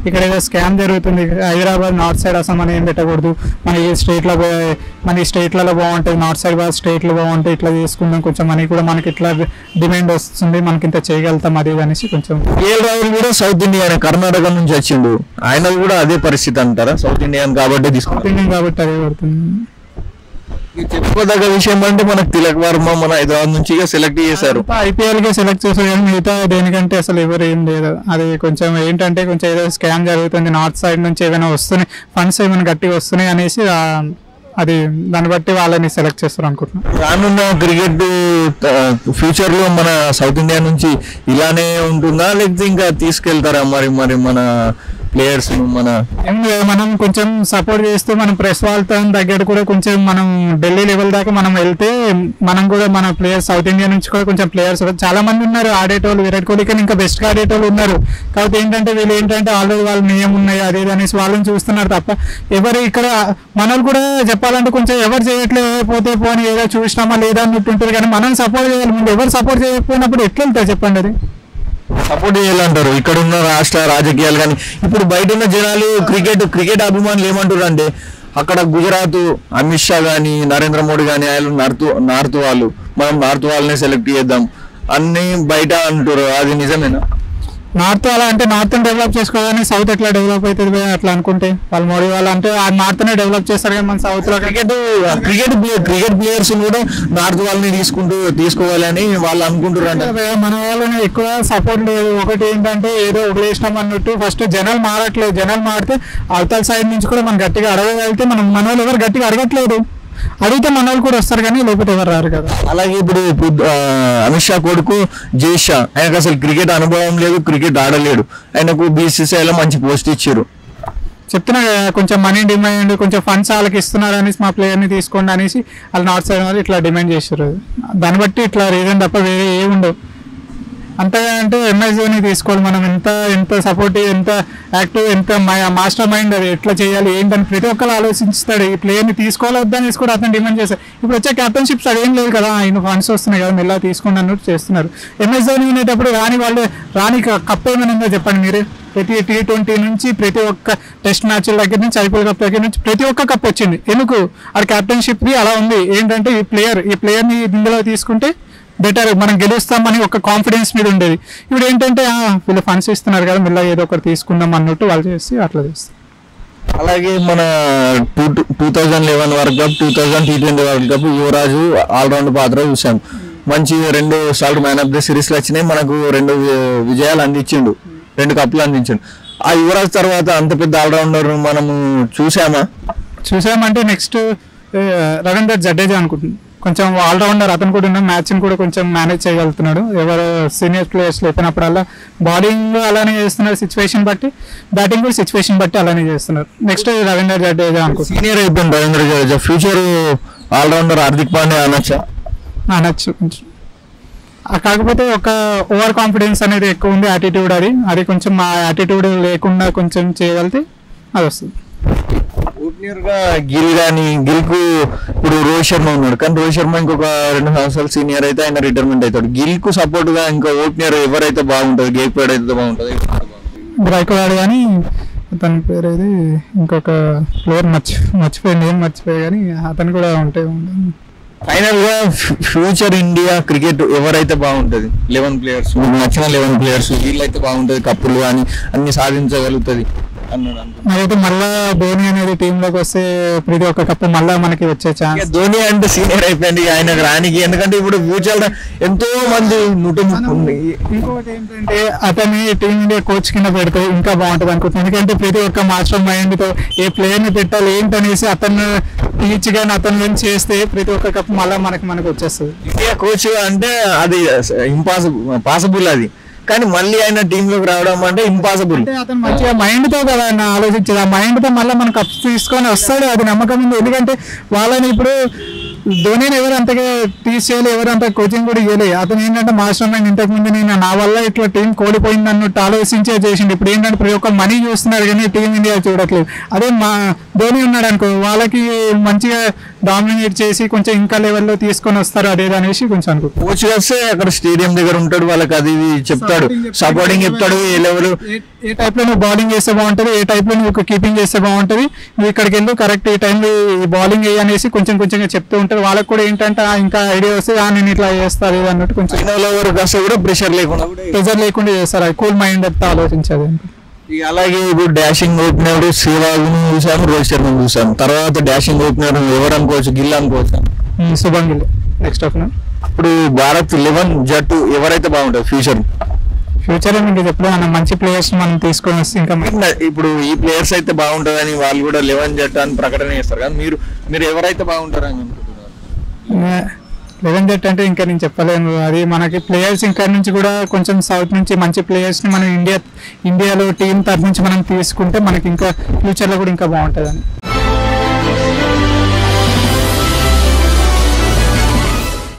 ఇక్కడ ఏదో స్కామ్ జరుగుతుంది హైదరాబాద్ నార్త్ సైడ్ అసలు మనం ఏం పెట్టకూడదు మన ఈ స్టేట్లో మన ఈ స్టేట్లలో బాగుంటుంది నార్త్ సైడ్ బాగా స్టేట్లు బాగుంటాయి ఇట్లా చేసుకుందాం కొంచెం మనీ కూడా మనకి ఇట్లా డిమాండ్ వస్తుంది మనకి ఇంత చేయగలుగుతాం అది ఇది అనేసి కొంచెం కేఎల్ రాహుల్ కూడా సౌత్ ఇండియన్ కర్ణాటక నుంచి వచ్చిండు ఆయన కూడా అదే పరిస్థితి అంటారా సౌత్ ఇండియన్ కాబట్టి తీసుకున్నారు opinion కాబట్టి అదే పడుతుంది ఇది చెప్పుకోదగ్గ విషయం అంటే మనకు తిలక్ వర్మ మన హైదరాబాద్ నుంచి ఇక సెలెక్ట్ చేశారు ఐపీఎల్ కి సెలెక్ట్ చేశారు కానీ మిగతా దేనికంటే అసలు ఎవరు ఏం లేదు అది కొంచెం ఏంటంటే కొంచెం ఏదో స్కామ్ జరుగుతుంది నార్త్ సైడ్ నుంచి ఏమైనా వస్తున్నాయి ఫండ్స్ ఏమైనా గట్టిగా వస్తున్నాయి అనేసి ఆ, అది దాన్ని బట్టి వాళ్ళని సెలెక్ట్ చేస్తారు అనుకుంటున్నాను రానున్న క్రికెట్ ఫ్యూచర్ లో మన సౌత్ ఇండియా నుంచి ఇలానే ఉంటుందా లేకపోతే ఇంకా తీసుకెళ్తారా మరి మరి మన ప్లేయర్స్ మన ఏం లేదు, మనం కొంచెం సపోర్ట్ చేస్తూ మనం ప్రెస్ వాళ్ళతో దగ్గర కూడా కొంచెం మనం ఢిల్లీ లెవెల్ దాకా మనం వెళ్తే మనం కూడా మన ప్లేయర్స్ సౌత్ ఇండియా నుంచి కూడా కొంచెం ప్లేయర్స్ చాలా మంది ఉన్నారు ఆడేటోళ్ళు విరాట్ కోహ్లీ కానీ ఇంకా బెస్ట్ గా ఆడేటోళ్ళు ఉన్నారు కాబట్టి ఏంటంటే వీళ్ళు ఏంటంటే ఆల్రెడీ వాళ్ళు నియమం ఉన్నాయి అదే ఇది అనేసి వాళ్ళని చూస్తున్నారు తప్ప ఎవరు ఇక్కడ మనల్ని కూడా చెప్పాలంటే కొంచెం ఎవరు చేయట్లేదు పోతే పోని ఏదో చూసినామా లేదా అన్నట్టు ఉంటుంది కానీ మనం సపోర్ట్ చేయాలి ముందు ఎవరు సపోర్ట్ చేయకపోయినప్పుడు ఎట్లా వెళ్తారు చెప్పండి అది సపోర్ట్ చేయాలంటారు ఇక్కడ ఉన్న రాష్ట్ర రాజకీయాలు కానీ ఇప్పుడు బయట ఉన్న జనాలు క్రికెట్ క్రికెట్ అభిమానులు ఏమంటారు అంటే అక్కడ గుజరాత్ అమిత్ షా కానీ నరేంద్ర మోడీ కానీ ఆయన నార్త్ నార్త్ వాళ్ళు మనం నార్త్ వాళ్ళనే సెలెక్ట్ చేద్దాం అన్ని బయట అంటారు అది నిజమేనా నార్త్ అలా అంటే నార్త్ డెవలప్ చేసుకోవాలని సౌత్ ఎట్లా డెవలప్ అవుతుంది భయ్యా అట్లా అనుకుంటే వాళ్ళు మోడీ వాళ్ళు అంటే ఆ నార్త్ నే డెవలప్ చేస్తారు కానీ మన సౌత్ లో క్రికెట్ క్రికెట్ క్రికెట్ ప్లేయర్స్ కూడా నార్త్ వాళ్ళని తీసుకుంటూ తీసుకోవాలని వాళ్ళు అనుకుంటారు అంటే భయ్యా, మన వాళ్ళని ఎక్కువ సపోర్ట్ లేదు ఒకటి ఏంటంటే ఏదో వదిలేసినాం అన్నట్టు ఫస్ట్ జనాలు మారట్లేదు జనాలు మారితే అవతల సైడ్ నుంచి కూడా మనం గట్టిగా అడగగలిగితే మనం మన వాళ్ళు ఎవరు గట్టిగా అడగట్లేదు అడిగితే మన వాళ్ళు కూడా వస్తారు కానీ లేకపోతే ఎవరు రారు కదా అలాగే ఇప్పుడు ఇప్పుడు, ఆ, అమిత్ షా కొడుకు జై షా ఆయనకు అసలు క్రికెట్ అనుభవం లేదు క్రికెట్ ఆడలేడు ఆయనకు బీసీసీఐలో మంచి పోస్ట్ ఇచ్చారు చెప్తున్నా కదా, కొంచెం మనీ డిమాండ్ కొంచెం ఫండ్స్ వాళ్ళకి ఇస్తున్నారు అనేసి మా ప్లేయర్ని తీసుకోండి అనేసి వాళ్ళు నార్త్ సైడ్ వాళ్ళు ఇట్లా డిమాండ్ చేశారు దాన్ని బట్టి ఇట్లా రీజన్ తప్ప వేరే ఏ ఉండవు అంతగా అంటే ఎంఎస్ ధోని తీసుకోవాలి మనం ఎంత ఎంత సపోర్టివ్ ఎంత యాక్టివ్ ఎంత మాస్టర్ మైండ్ అది ఎట్లా చేయాలి ఏంటని ప్రతి ఒక్కరు ఆలోచిస్తాడు ఈ ప్లేయర్ని తీసుకోవాలి వద్దనేసి కూడా అతను డిమాండ్ చేస్తారు ఇప్పుడు వచ్చే క్యాప్టెన్షిప్స్ అదేం లేదు కదా ఆయన ఫండ్స్ వస్తున్నాయి కదా మెల్ల తీసుకోండి అన్నట్టు చేస్తున్నారు ఎంఎస్ ధోని వినేటప్పుడు రాని వాళ్ళు రాని క- కప్ ఏమైనా ఉందో చెప్పండి మీరే ప్రతి టీ ట్వంటీ నుంచి ప్రతి ఒక్క టెస్ట్ మ్యాచ్ల దగ్గర నుంచి ఐపీఎల్ కప్ దగ్గర నుంచి ప్రతి ఒక్క కప్ వచ్చింది ఎందుకు ఆ క్యాప్టెన్షిప్ ది అలా ఉంది ఏంటంటే ఈ ప్లేయర్ ఈ ప్లేయర్ని ఇందులో తీసుకుంటే బెటర్ మనం గెలుస్తామని ఒక కాన్ఫిడెన్స్ మీద ఉండేది ఇప్పుడు ఏంటంటే ఆ, వీళ్ళు ఫండ్స్ ఇస్తున్నారు కదా మెల్లగా ఏదో ఒకటి తీసుకుందాం అన్నట్టు వాళ్ళు చేసి అట్లా చేస్తారు అలాగే మన two two thousand eleven world cup two thousand T twenty world cup Yuvraj all round పాత్ర చూసాం మంచి రెండు సార్లు మ్యాన్ ఆఫ్ ద సిరీస్లు వచ్చినాయి మనకు రెండు వి- విజయాలు అందించిండు రెండు కప్పులు అందించిండు ఆ యువరాజ్ తర్వాత అంత పెద్ద ఆల్రౌండర్ మనము చూసామా చూసామంటే నెక్స్ట్ రవీంద్ర జడేజా అనుకుంటున్నాను కొంచెం ఆల్రౌండర్ అతను కూడా ఉన్న మ్యాచ్ని కూడా కొంచెం మేనేజ్ చేయగలుగుతున్నాడు ఎవరు సీనియర్ ప్లేయర్స్ లేపినప్పుడల్లా బౌలింగ్ అలానే చేస్తున్నారు సిచ్యువేషన్ బట్టి బ్యాటింగ్ కూడా సిచ్యువేషన్ బట్టి అలానే చేస్తున్నారు నెక్స్ట్ రవీంద్ర జడేజా అనుకుంటున్నాను సీనియర్ అయిపోయింది రవీంద్ర జడేజా ఫ్యూచర్ ఆల్రౌండర్ హార్దిక్ పాండే అనొచ్చా అనొచ్చు కొంచెం ఆ కాకపోతే ఒక ఓవర్ కాన్ఫిడెన్స్ అనేది ఎక్కువ ఉంది యాటిట్యూడ్ అది అది కొంచెం ఆ యాటిట్యూడ్ లేకుండా కొంచెం చేయగలిగితే అది వస్తుంది ఓపెనర్ గా గిల్ గాని గిల్ కు ఇప్పుడు రోహిత్ శర్మ ఉన్నాడు కానీ రోహిత్ శర్మ ఇంకొక రెండు సంవత్సరాలు సీనియర్ అయితే ఆయన రిటైర్మెంట్ అవుతాడు గిల్ కు సపోర్ట్ గా ఇంకా ఓపెనర్ ఎవరైతే బాగుంటది గేక్పేడ్ అయితే బాగుంటది బ్రైకోలాడు కానీ అతని పేరు ఏది ఇంకొక ప్లేయర్ మర్చి మర్చిపోయింది ఏం మర్చిపోయా కానీ అతను కూడా ఉంటే ఉండే. ఫైనల్ గా ఫ్యూచర్ ఇండియా క్రికెట్ ఎవరైతే బాగుంటది లెవెన్ ప్లేయర్స్ నచ్చిన లెవెన్ ప్లేయర్స్ వీళ్ళైతే బాగుంటది కప్పులు కానీ అన్ని సాధించగలుగుతది అన్నాడు అనుకో. నాకైతే మళ్ళా ధోని అనేది టీంలోకి వస్తే ప్రతి ఒక్క కప్పు మళ్ళా మనకి వచ్చే ఇక ఛాన్స్ ధోని అంటే సీనియర్ అయిపోయింది ఆయనకు రానికి ఎందుకంటే ఇప్పుడు ఫ్యూచర్ ఎంతో మంది నూట ముప్పై ఇంకొకటి ఏంటంటే అతన్ని టీం ఇండియా కోచ్ కింద పెడితే ఇంకా బాగుంటుంది అనుకుంటున్నాను ఎందుకంటే ప్రతి ఒక్క మాస్టర్ మైండ్ తో ఏ ప్లేయర్ ని పెట్టాలి ఏంటనేసి అతను టీచ్ గాని అతను కానీ చేస్తే ప్రతి ఒక్క కప్ మళ్ళా మనకి మనకి వచ్చేస్తుంది ఇండియా కోచ్ అంటే అది ఇంపాసిబుల్ పాసిబుల్ అది కానీ మళ్ళీ ఆయన టీమ్ లోకి రావడం అంటే ఇంపాసిబుల్ అంటే అతను మంచిగా మైండ్ తో కదా ఆయన ఆలోచించేది ఆ మైండ్ తో మళ్ళీ మన కప్స్ తీసుకొని వస్తాడు అది నమ్మకం ఉంది ఎందుకంటే వాళ్ళని ఇప్పుడు ధోనిని ఎవరు అంతగా తీసేయాలి ఎవరు అంత కోచింగ్ కూడా ఇవ్వలే అతను ఏంటంటే మాస్టర్ మైండ్ ఇంతకు ముందు నేను నా వల్ల ఇట్లా టీం కోల్పోయింది అన్నట్టు ఆలోచించే చేసిండు ఇప్పుడు ఏంటంటే ప్రతి ఒక్క మనీ చూస్తున్నారు కానీ టీం ఇండియా చూడట్లేదు అదే మా ధోని ఉన్నాడు అనుకో వాళ్ళకి మంచిగా డామినేట్ చేసి కొంచెం ఇంకా లెవెల్లో తీసుకొని వస్తారు అదేది అనేసి కొంచెం అనుకో కోచ్ వస్తే అక్కడ స్టేడియం దగ్గర ఉంటాడు వాళ్ళకి అది ఇది చెప్తాడు Supporting చెప్తాడు. సపోర్టింగ్ చెప్తాడు ఏ లెవెల్ ఏ టైప్లో నువ్వు బౌలింగ్ చేస్తే బాగుంటుంది ఏ టైప్లో నువ్వు కీపింగ్ చేస్తే బాగుంటుంది నువ్వు ఇక్కడికి వెళ్ళు కరెక్ట్ ఈ టైంలో ఈ బౌలింగ్ వేయి అనేసి కొంచెం కొంచెంగా చెప్తూ ఉంటారు వాళ్ళకి కూడా ఏంటంటే "ఆ, ఇంకా ఐడియా వస్తే "ఆ, నేను ఇట్లా చేస్తాను ఇది అన్నట్టు కొంచెం ఫైనల్ ఓవర్ వస్తే కూడా ప్రెషర్ లేకుండా కూడా ప్రెజర్ లేకుండా చేస్తారు అది కూల్ మైండ్ అంతా ఆలోచించేది ఇక అలాగే ఇప్పుడు డాషింగ్ ఓపెనర్ శ్రీవాగును చూసాము రోహిత్ శర్మ చూసాము తర్వాత డాషింగ్ ఓపెనర్ ఎవరు అనుకోవచ్చు గిల్ అనుకోవచ్చు శుభం గిల్ నెక్స్ట్ ఆఫ్ ఇప్పుడు భారత్ లెవెన్ జట్టు ఎవరైతే బాగుంటుంది ఫ్యూచర్ ఫ్యూచర్ మీకు ఎప్పుడు మనం మంచి ప్లేయర్స్ మనం తీసుకొని వస్తే ఇంకా మంచి- ఇప్పుడు ఈ ప్లేయర్స్ అయితే బాగుంటుందని వాళ్ళు కూడా లెవెన్ జట్టు అని ప్రకటన చేస్తారు కదా మీరు మీరు ఎవరైతే బాగుంటారని అనుకుంటున్నారు లెవెన్ జట్ అంటే ఇంకా నేను చెప్పలేను అది మనకి ప్లేయర్స్ ఇంకా నుంచి కూడా కొంచెం సౌత్ నుంచి మంచి ప్లేయర్స్ ని మనం ఇండియా ఇండియాలో టీం తరఫు నుంచి మనం తీసుకుంటే మనకి ఇంకా ఫ్యూచర్ లో కూడా ఇంకా బాగుంటుంది